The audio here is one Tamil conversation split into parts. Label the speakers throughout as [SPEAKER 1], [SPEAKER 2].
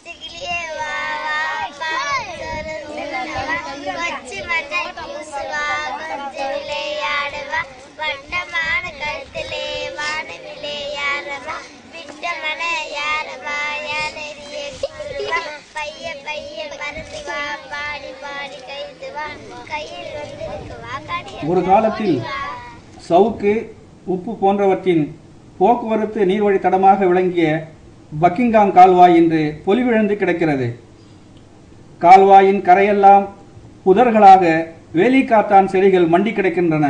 [SPEAKER 1] பச்சைக்கிளியே வா வா பாச்சோறு தின்னவா கொச்சு மஞ்சள் பூசுவா கொஞ்சம் விளையாடுவா வட்டமான கழுத்திலே வான விளையாடவா விட்ட மன யாரவா யானறிய கூறுவா பைய பைய பறந்து வா பாடி பாடி கைத்து வா கையில் வந்திருக்குவா கடிய
[SPEAKER 2] ஒரு காலத்தில் சவுக்கு உப்பு போன்றவற்றின் போக்குவரத்து நீர்வழி தடமாக விளங்கிய பக்கிங்காம் கால்வாய் இன்று பொலிவிழந்து கிடக்கிறது கால்வாயின் கரையெல்லாம் புதர்களாக வேலிக்காத்தான் செடிகள் மண்டி கிடக்கின்றன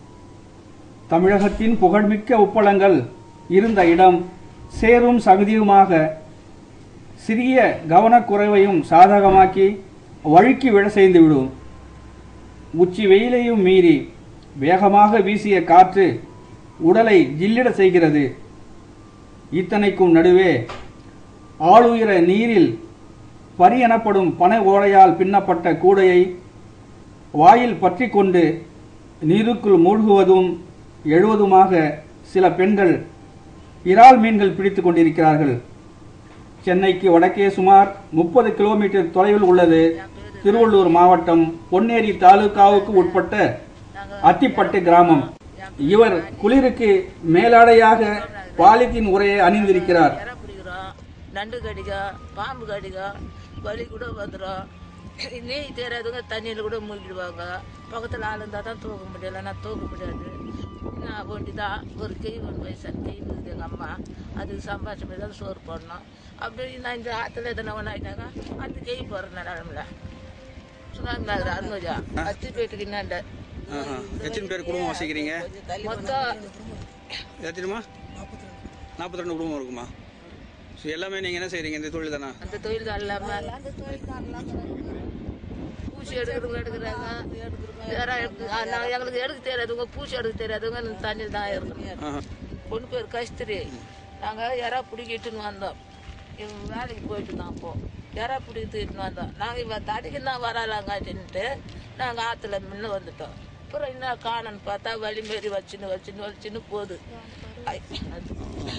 [SPEAKER 2] தமிழகத்தின் புகழ்மிக்க உப்பளங்கள் இருந்த இடம் சேரும் சகதியுமாக சிறிய கவனக்குறைவையும் சாதகமாக்கி வழுக்கி விழ செய்துவிடும் உச்சி வெயிலையும் மீறி வேகமாக வீசிய காற்று உடலை ஜில்லிட செய்கிறது இத்தனைக்கும் நடுவே ஆளுயர நீரில் பரி எனப்படும் பனை ஓலையால் பின்னப்பட்ட கூடையை வாயில் பற்றி கொண்டு நீருக்குள் மூழ்குவதும் எழுவதுமாக சில பெண்கள் இறால் மீன்கள் பிடித்துக் கொண்டிருக்கிறார்கள் சென்னைக்கு வடக்கே சுமார் முப்பது கிலோமீட்டர் தொலைவில் உள்ளது திருவள்ளூர் மாவட்டம் பொன்னேரி தாலுகாவுக்கு உட்பட்ட அத்திப்பட்டு கிராமம் இவர் குளிருக்கு மேலாடையாக பாலித்தீன் உரையை அணிந்திருக்கிறார்
[SPEAKER 3] இறை பிடிக்கிறோம் நண்டு கடிக்கும் பாம்பு கடிக்கும் வலி கூட வந்துடும் நீர் தெரியாதவங்க தண்ணியில் கூட மூழ்கிடுவாங்க பக்கத்தில் ஆள் இருந்தால் தான் தூக்க முடியல நான் தூக்க முடியாது நான் வேண்டி தான் ஒரு கை ஒன்று வயசு கை இருக்குது எங்கள் அம்மா அதுக்கு சம்பாஷம் தான் சோறு போடணும் அப்படி நான் இந்த ஆற்றுல எதனா ஒன்று ஆகிட்டாங்க அந்த கை போடுற நிலமில்ல சொன்னாங்க அருணோஜா அத்தி போயிட்டு என்னாண்ட
[SPEAKER 2] எத்தனை பேர் குடும்பம் வசிக்கிறீங்க
[SPEAKER 3] மொத்தம்
[SPEAKER 2] எத்தனைமா நாற்பத்தி ரெண்டு குடும்பம் இருக்குமா ஸோ எல்லாமே நீங்கள் என்ன செய்கிறீங்க இந்த தொழில் தானே
[SPEAKER 3] அந்த தொழில் தான் இல்லாமல் பூச்சி எடுக்கிறவங்க எடுக்கிறாங்க யாரா எடுக்கு ஆ, நான் எங்களுக்கு எடுக்க தெரியாதவங்க பூச்சி எடுக்க தெரியாதவங்க இந்த தண்ணியில் தான் இருக்கணும் பொண்ணு பேர் கஸ்திரி நாங்கள் யாரா பிடிக்கிட்டுன்னு வந்தோம் இவங்க வேலைக்கு போயிட்டு இருந்தோம் அப்போ யாரா பிடிக்கிட்டு வந்தோம் நாங்கள் இவன் தடிக்கு தான் வரலாங்காட்டின்ட்டு நாங்கள் ஆற்றுல முன்ன வந்துட்டோம் அப்புறம் என்ன காணன்னு பார்த்தா வழி மாரி வச்சுன்னு வச்சுன்னு வச்சுன்னு போகுது ஐ, அது.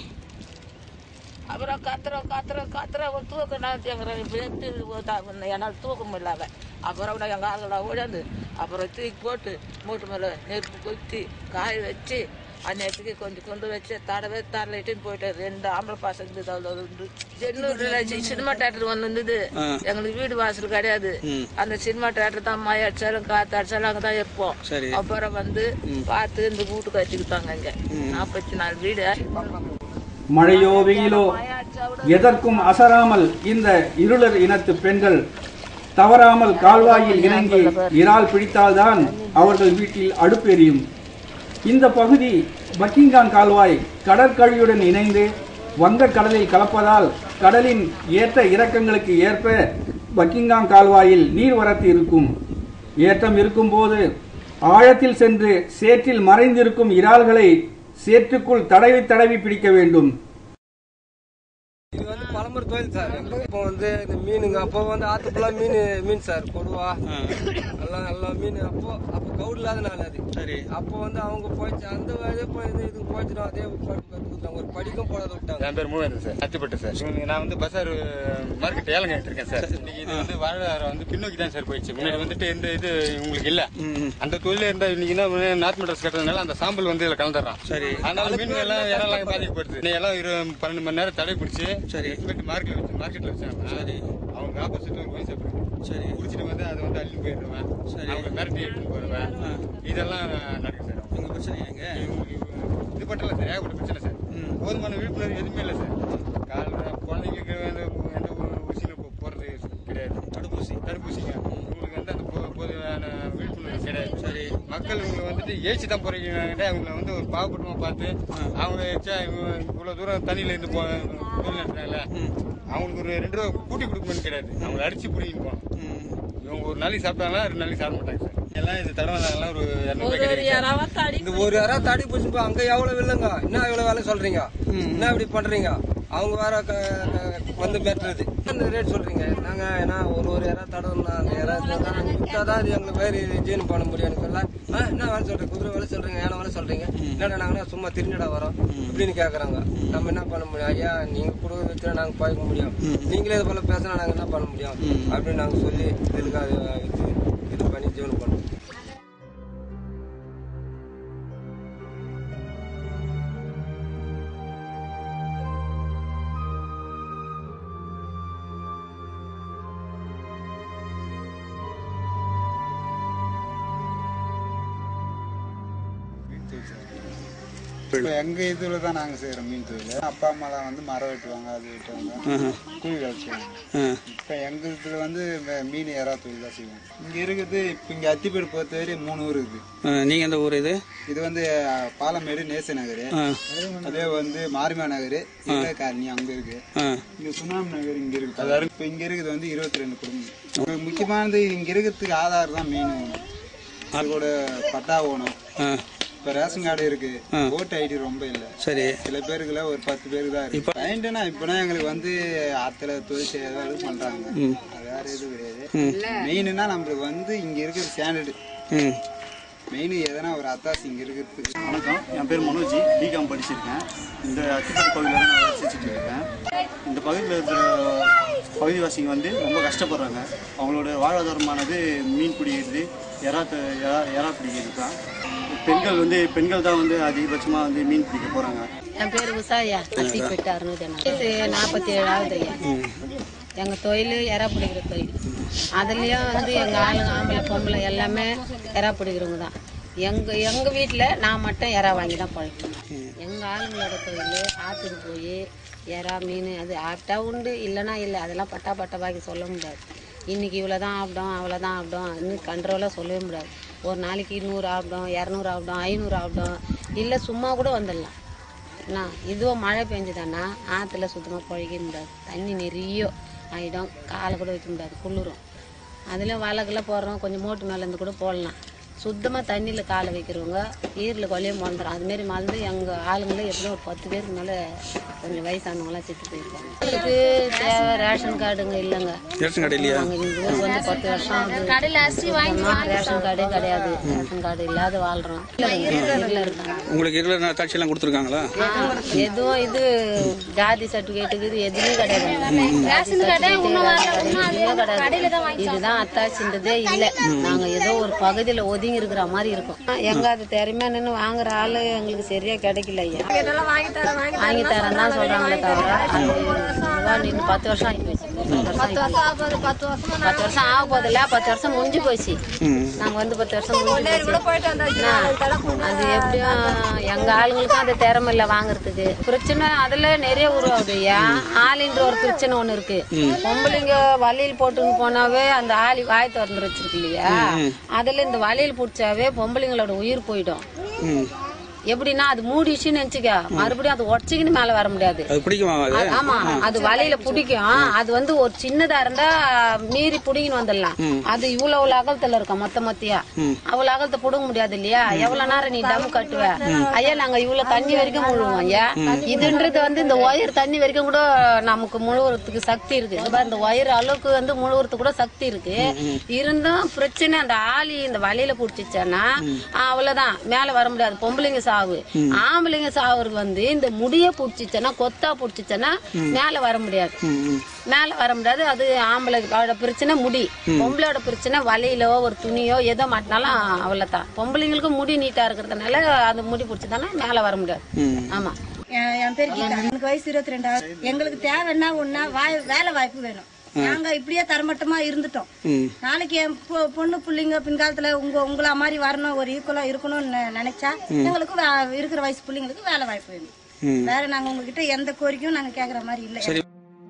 [SPEAKER 3] அப்புறம் கத்துறோம் கத்துறோம் கத்துறோம் தூக்க நான் எங்களை வெட்டு என்னால் தூக்க முடியல அப்புறம் நான் எங்கள் ஆளுகளை ஓடாந்து அப்புறம் தூக்கி போட்டு மூட்டு மேலே நெருப்பு கொத்தி காய வச்சு அந்நேரத்துக்கு கொஞ்சம் கொண்டு வச்சு தடவை தரலிட்டுன்னு போயிட்டு ரெண்டு ஆம்பளை பசங்க இருந்தது அவ்வளோ உண்டு சென்னூர்ல சி- சினிமா தேட்டர் ஒன்று இருந்தது எங்களுக்கு வீடு வாசல் கிடையாது அந்த சினிமா தேட்டர் தான் மழை அடிச்சாலும் காற்று அடிச்சாலும் அங்கே தான் இருப்போம்
[SPEAKER 2] சரி
[SPEAKER 3] அப்புறம் வந்து பார்த்து இந்த வீட்டு கட்டிக்கிட்டாங்க இங்கே நாற்பத்தி நாலு வீடு
[SPEAKER 2] மழையோ வெயிலோ எதற்கும் அசராமல் இந்த இருளர் இனத்து பெண்கள் தவறாமல் கால்வாயில் இறங்கி இறால் பிடித்தால்தான் அவர்கள் வீட்டில் அடுப்பெரியும் இந்த பகுதி பக்கிங்காம் கால்வாய் கடற்கழியுடன் இணைந்து வங்கக் கடலில் கலப்பதால் கடலின் ஏற்ற இறக்கங்களுக்கு ஏற்ப பக்கிங்காம் கால்வாயில் நீர்வரத்து இருக்கும் ஏற்றம் இருக்கும்போது ஆழத்தில் சென்று சேற்றில் மறைந்திருக்கும் இறால்களை சேற்றுக்குள் தடவி தடவி பிடிக்க வேண்டும்
[SPEAKER 4] இது வந்து பழம்பெரு தொழில் சார் எங்களுக்கு இப்போ வந்து இந்த மீனுங்க அப்போ வந்து ஆத்து ஃபுல்லா மீன் மீன் சார் கொடுவா எல்லாம் எல்லாம் மீன் அப்போ அப்போ கவுடு இல்லாத நாள் அது
[SPEAKER 2] சரி
[SPEAKER 4] அப்போ வந்து அவங்க போயிடுச்சு அந்த இதே போய் இது இதுக்கு போயிடுச்சிடும் அதே படிப்பு கற்றுக்கிட்டாங்க ஒரு படிக்கும் போடாத விட்டாங்க
[SPEAKER 5] என் பேர் மூவேந்தன் சார் அத்திப்பட்டு சார் இவங்க நான் வந்து பசார் மார்க்கெட் ஏலம் இருக்கேன் சார் இன்னைக்கு இது வந்து வாழ்வாரம் வந்து பின்னோக்கி தான் சார் போயிடுச்சு முன்னாடி வந்துட்டு இந்த இது உங்களுக்கு இல்ல அந்த தொழில இருந்தா இன்னைக்கு என்ன நார்த் மெட்ரஸ் கட்டுறதுனால அந்த சாம்பல் வந்து இதுல கலந்துடுறான்
[SPEAKER 2] சரி.
[SPEAKER 5] அதனால மீன் எல்லாம் இறலாம் பாதிக்கப்படுது இன்னைக்கு எல்லாம் இரு பன்னெண்டு மணி நேரம் தடை பிடிச்சி
[SPEAKER 2] சரி.
[SPEAKER 5] போயிட்டு மார்க்கெட்ல வச்சு மார்க்கெட்ல வச்சாங்க சரி அவங்க ஆப்போசிட் ஒரு வயசு
[SPEAKER 2] சரி.
[SPEAKER 5] குடிச்சிட்டு வந்து அதை வந்து அள்ளி போயிடுவேன் அவங்க மிரட்டி எடுத்துட்டு போயிடுவேன் இதெல்லாம் நடக்குது சார்
[SPEAKER 2] உங்க பிரச்சனை எங்க
[SPEAKER 5] இது மட்டும் இல்லை சார் ஏகப்பட்ட பிரச்சனை சார் போதுமான விழிப்புணர்வு எதுவுமே இல்லை சார் காலைல குழந்தைங்களுக்கு எந்த எந்த ஊசியில் போடுறது கிடையாது தடுப்பூசி தடுப்பூசிங்க உங்களுக்கு வந்து அந்த போ- போதுமான விழிப்புணர்வு கிடையாது சரி மக்கள் இவங்களை வந்துட்டு ஏசி தான் போறீங்க அவங்கள வந்து ஒரு பாவப்பட்டமா பார்த்து அவங்க ச்சே, இவங்க இவ்வளவு தூரம் தண்ணியில இருந்து போ தொழில் நடத்துறாங்கல்ல அவங்களுக்கு ஒரு ரெண்டு ரூபா கூட்டி கொடுக்கணும்னு கிடையாது அவங்களை அடிச்சு பிடிக்கிட்டு போகணும் இவங்க ஒரு நாளைக்கு சாப்பிட்டாங்களா ரெண்டு நாளைக்கு சாப்பிட மாட்டாங்க சார் எல்லாம் இது தடவை ஒரு இரநூறு கிடையாது
[SPEAKER 3] யாராவது தடி
[SPEAKER 4] இந்த ஒரு யாராவது தடி பிடிச்சி அங்க எவ்வளவு இல்லைங்க என்ன எவ்வளவு வேலை சொல்றீங்க என்ன இப்படி பண்றீங்க அவங்க வேற க- க- வந்து மிரட்டுறது அந்த ரேட் சொல்றீங்க நாங்க ஏன்னா ஒரு ஒரு யாராவது தடவை அந்த யாராவது விட்டாதான் இது எங்களுக்கு வேறு ஜீன் பண்ண முடியும் சொல்ல ஆ, என்ன வேலை சொல்றீங்க குதிரை வேலை சொல்றீங்க ஏன வேலை சொல்றீங்க என்னடா நாங்கன்னா சும்மா திருநடா வரோம் இப்படின்னு கேக்குறாங்க நம்ம என்ன பண்ண முடியும் ஐயா நீங்க கொடுக்க வச்சா நாங்க பாய்க்க முடியும் நீங்களே இது போல பேசினா நாங்க என்ன பண்ண முடியும் அப்படின்னு நாங்க சொல்லி இதுக்கு அது இது இது பண்ணி ஜீவனம் பண்ணோம்
[SPEAKER 5] இப்போ எங்கள் இதில் தான் நாங்கள் செய்கிறோம் மீன் தொழில் அப்பா அம்மாலாம் வந்து மரம் வெட்டுவாங்க அது வெட்டுவாங்க கூலி வேலை செய்வாங்க இப்போ எங்கள் இதில் வந்து மே- மீன் எறா தொழில் தான் செய்வோம் இங்கே இருக்குது இப்போ இங்கே அத்திப்பேடு பொறுத்தவரை மூணு ஊர் இருக்குது
[SPEAKER 2] நீங்கள் எந்த ஊர் இது
[SPEAKER 5] இது வந்து அஹ், பாலமேடு நேச நகர் அதே வந்து மாரிமா நகர் காரணி அங்கே இருக்கு
[SPEAKER 2] ஆ
[SPEAKER 5] இங்க சுனாமி நகர் இங்க இருக்கு அதாவது இப்போ இங்க இருக்குது வந்து இருபத்தி ரெண்டு குடும்பம் உங்களுக்கு முக்கியமானது இங்க இருக்கிறதுக்கு ஆதார் தான் மெயின் வேணும் அதோட பட்டா ஓணும்
[SPEAKER 2] ஆ
[SPEAKER 5] இப்போ ரேஷன் கார்டு இருக்கு ஓட்டு ஐடி ரொம்ப இல்லை
[SPEAKER 2] சரி
[SPEAKER 5] சில பேருக்குல ஒரு பத்து பேருக்கு தான் இருக்கு பாயிண்ட்னா இப்போனா எங்களுக்கு வந்து ஆத்துல தொழில் செய்யறது பண்றாங்க அது வேற எதுவும் கிடையாது மெயின்னா நம்மளுக்கு வந்து இங்க இருக்கிற ஸ்டாண்டர்டு
[SPEAKER 2] ம்
[SPEAKER 5] மெயின் எதனா ஒரு அத்தாசி இங்க இருக்கிறதுக்கு
[SPEAKER 6] வணக்கம் என் பேர் மனோஜ் பிகாம் படிச்சிருக்கேன் இந்த அத்திப்பட்டு பகுதியில் தான் நான் வேலை செஞ்சுட்டு இருக்கேன் இந்த பகுதியில் இருக்கிற பகுதிவாசிங்க வந்து ரொம்ப கஷ்டப்படுறாங்க அவங்களோட வாழ்வாதாரமானது மீன் பிடிக்கிறது எறா த- எறா எறா பிடிக்கிறது தான் பெண்கள் வந்து பெண்கள் தான் வந்து அதிகபட்சமாக வந்து மீன் பிடிக்க போகிறாங்க
[SPEAKER 7] என் பேர் உஷாயா அத்திப்பட்டு அறுநூத்தி இது நாற்பத்தி ஏழாவது ஐயா எங்கள் தொழில் எறா பிடிக்கிற தொழில் அதுலேயும் வந்து எங்கள் ஆளுங்க ஆம்பளை பொம்பளை எல்லாமே எறா பிடிக்கிறவங்க தான் எங்கள் எங்கள் வீட்டில் நான் மட்டும் எறா வாங்கி தான் பழக்கணும் எங்கள் ஆளுங்களோட தொழில் ஆற்றுக்கு போய் எறா மீன் அது ஆப்டா உண்டு இல்லைன்னா இல்லை அதெல்லாம் பட்டா பட்டா வாங்கி சொல்ல முடியாது இன்னைக்கு இவ்வளோ தான் ஆப்பிடும் அவ்வளோ தான் ஆப்பிடும் இன்னும் கண்ட்ரோலாக சொல்லவே முடியாது ஒரு நாளைக்கு நூறு ஆப்பிடும் இரநூறு ஆப்பிடும் ஐநூறு ஆப்பிடும் இல்லை சும்மா கூட வந்துடலாம் என்ன இதுவும் மழை பெஞ்சுதானா ஆற்றுல சுத்தமாக பழக முடியாது தண்ணி நிறைய ஆகிடும் காலை கூட வைக்க முடியாது குளிரும் அதில் வலைக்கெல்லாம் போடுறோம் கொஞ்சம் மோட்டு மேலே இருந்து கூட போடலாம் சுத்தமாக தண்ணியில் காலை வைக்கிறவங்க ஈரில் கொலையும் மறந்துடும் அதுமாரி மறந்து எங்கள் ஆளுங்களே எப்படியும் ஒரு பத்து பேருக்கு மேலே கொஞ்சம் வயசானவங்களாம் செத்து போயிருக்காங்க எங்களுக்கு தேவை ரேஷன் கார்டுங்க இல்லைங்க
[SPEAKER 2] ரேஷன் கடை இல்லையா
[SPEAKER 7] நாங்கள் இந்த ஊருக்கு வந்து பத்து வருஷம் ஆகுது. சுத்தமா ரேஷன் கார்டே கிடையாது ரேஷன் கார்டு இல்லாத வாழ்கிறோம் இல்லை இருக்காங்க
[SPEAKER 2] உங்களுக்கு இருக்கிற தாட்சியெல்லாம் கொடுத்துருக்காங்களா
[SPEAKER 7] எதுவும் இது ஜாதி சர்டிபிகேட்டுக்கு இது எதுவுமே கிடையாது ரேஷன் கடை கிடையாது இதுதான் அத்தாச்சின்றதே இல்ல நாங்க ஏதோ ஒரு பகுதியில ஒதுங்கி இருக்கிற மாதிரி இருக்கும் எங்க அது திறமையா நின்று வாங்குற ஆளு எங்களுக்கு சரியா கிடைக்கல ஐயா வாங்கி தரேன் தான் சொல்றாங்களே தவிர அது இதுவா நின்று பத்து வருஷம் ஆகி போச்சு பத்து வருஷம் ஆக போதில்ல பத்து வருஷம் முடிஞ்சு போச்சு நாங்க வந்து பத்து வருஷம் முடிஞ்சு போச்சு. என்ன, அது எப்படியும் எங்க ஆளுங்களுக்கும் அந்த திறமை இல்ல வாங்குறதுக்கு பிரச்சனை அதுல நிறைய உருவாகுது ஐயா ஆளின்ற ஒரு பிரச்சனை ஒண்ணு இருக்கு பொம்பளைங்க வலையில் போட்டுன்னு போனாவே அந்த ஆளி வாய் திறந்து வச்சிருக்கு இல்லையா அதுல இந்த வலையில் பிடிச்சாவே பொம்பளைங்களோட உயிர் போயிடும்
[SPEAKER 2] ம்
[SPEAKER 7] எப்படின்னா அது மூடிச்சுன்னு நினைச்சுக்க மறுபடியும் அது உடச்சிக்கின்னு மேல வர முடியாது
[SPEAKER 2] அது பிடிக்குமா அது
[SPEAKER 7] அது- ஆமா அது வலையில பிடிக்கும் அது வந்து ஒரு சின்னதா இருந்தா மீறி புடிங்கின்னு வந்துடலாம் அது இவ்வளவு இவ்வளவு அகலத்துல இருக்கும் மொத்த மொத்தியா அவ்வளவு அகலத்தை புடுங்க முடியாது இல்லையா எவ்வளவு நேரம் நீ டம் கட்டுவ ஐயா நாங்க இவ்வளவு தண்ணி வரைக்கும் முழுவோம் ஐயா இதுன்றது வந்து இந்த ஒயர் தண்ணி வரைக்கும் கூட நமக்கு முழுவுறதுக்கு சக்தி இருக்கு இந்த பாரு, இந்த ஒயர் அளவுக்கு வந்து முழுவுறதுக்கு கூட சக்தி இருக்கு இருந்தும் பிரச்சனை அந்த ஆளி இந்த வலையில புடிச்சிச்சேன்னா அவ்வளவுதான் மேல வர முடியாது பொம்பளைங்க சாவு ஆம்பளைங்க சாவுறது வந்து இந்த முடிய புடிச்சிச்சேன்னா கொத்தா புடிச்சிச்சேன்னா மேல வர முடியாது மேல வர முடியாது அது ஆம்பளையோட பிரச்சனை முடி பொம்பளையோட பிரச்சனை வலையிலோ ஒரு துணியோ எதோ மாட்டினாலும் அவ்வளவுதான் பொம்பளைங்களுக்கு முடி நீட்டா இருக்கிறதுனால அந்த முடி பிடிச்சதானா மேல வர முடியாது ஆமா
[SPEAKER 8] என் என் பேர் கீதா எனக்கு வயசு இருபத்தி ரெண்டாவது எங்களுக்கு தேவைன்னா ஒன்னா வாய் வேலை வாய்ப்பு வேணும் நாங்க இப்படியே தரமட்டமா இருந்துட்டோம் நாளைக்கு என் பொ- பொண்ணு பிள்ளைங்க பின்காலத்துல உங்க உங்கள மாதிரி வரணும் ஒரு ஈக்குவலா இருக்கணும்னு நெ- நினைச்சா எங்களுக்கு வே- இருக்கிற வயசு பிள்ளைங்களுக்கு வேலை வாய்ப்பு வேணும் வேற நாங்க உங்ககிட்ட எந்த கோரிக்கையும் நாங்க கேக்குற மாதிரி இல்ல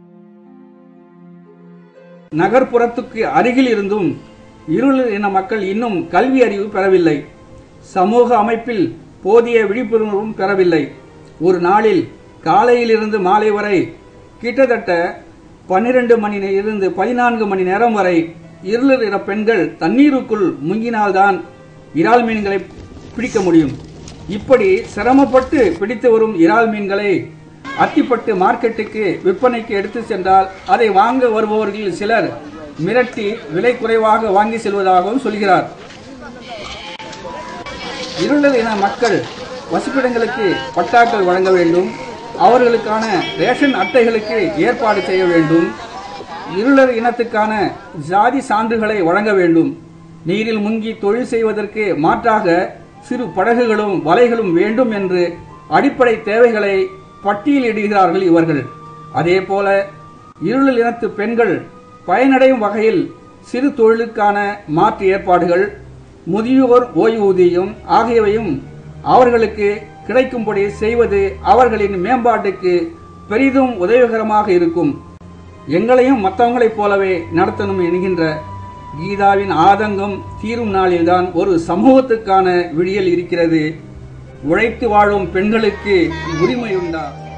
[SPEAKER 9] நகர்ப்புறத்துக்கு அருகில் இருந்தும் இருளர் இன மக்கள் இன்னும் கல்வி அறிவு பெறவில்லை சமூக அமைப்பில் போதிய விழிப்புணர்வும் பெறவில்லை ஒரு நாளில் காலையிலிருந்து மாலை வரை கிட்டத்தட்ட பன்னிரண்டு மணி நே- இருந்து பதினான்கு மணி நேரம் வரை இருளர் இன பெண்கள் தண்ணீருக்குள் முங்கினால்தான் இறால் மீன்களை பிடிக்க முடியும் இப்படி சிரமப்பட்டு பிடித்து வரும் இறால் மீன்களை அத்திப்பட்டு மார்க்கெட்டுக்கு விற்பனைக்கு எடுத்து சென்றால் அதை வாங்க வருபவர்களில் சிலர் மிரட்டி விலை குறைவாக வாங்கி செல்வதாகவும் சொல்கிறார் இருளர் இன மக்கள் வசிப்பிடங்களுக்கு பட்டாக்கள் வழங்க வேண்டும் அவர்களுக்கான ரேஷன் அட்டைகளுக்கு ஏற்பாடு செய்ய வேண்டும் இருளர் இனத்துக்கான ஜாதி சான்றுகளை வழங்க வேண்டும் நீரில் முங்கி தொழில் செய்வதற்கு மாற்றாக சிறு படகுகளும் வலைகளும் வேண்டும் என்று அடிப்படை தேவைகளை பட்டியலிடுகிறார்கள் இவர்கள் அதேபோல இருளர் இனத்து பெண்கள் பயனடையும் வகையில் சிறு தொழிலுக்கான மாற்று ஏற்பாடுகள் முதியோர் ஓய்வூதியம் ஆகியவையும் அவர்களுக்கு கிடைக்கும்படி செய்வது அவர்களின் மேம்பாட்டுக்கு பெரிதும் உதவிகரமாக இருக்கும் எங்களையும் மற்றவங்களைப் போலவே நடத்தணும் என்கின்ற கீதாவின் ஆதங்கம் தீரும் நாளில்தான் ஒரு சமூகத்துக்கான விடியல் இருக்கிறது உழைத்து வாழும் பெண்களுக்கு உரிமை உண்டா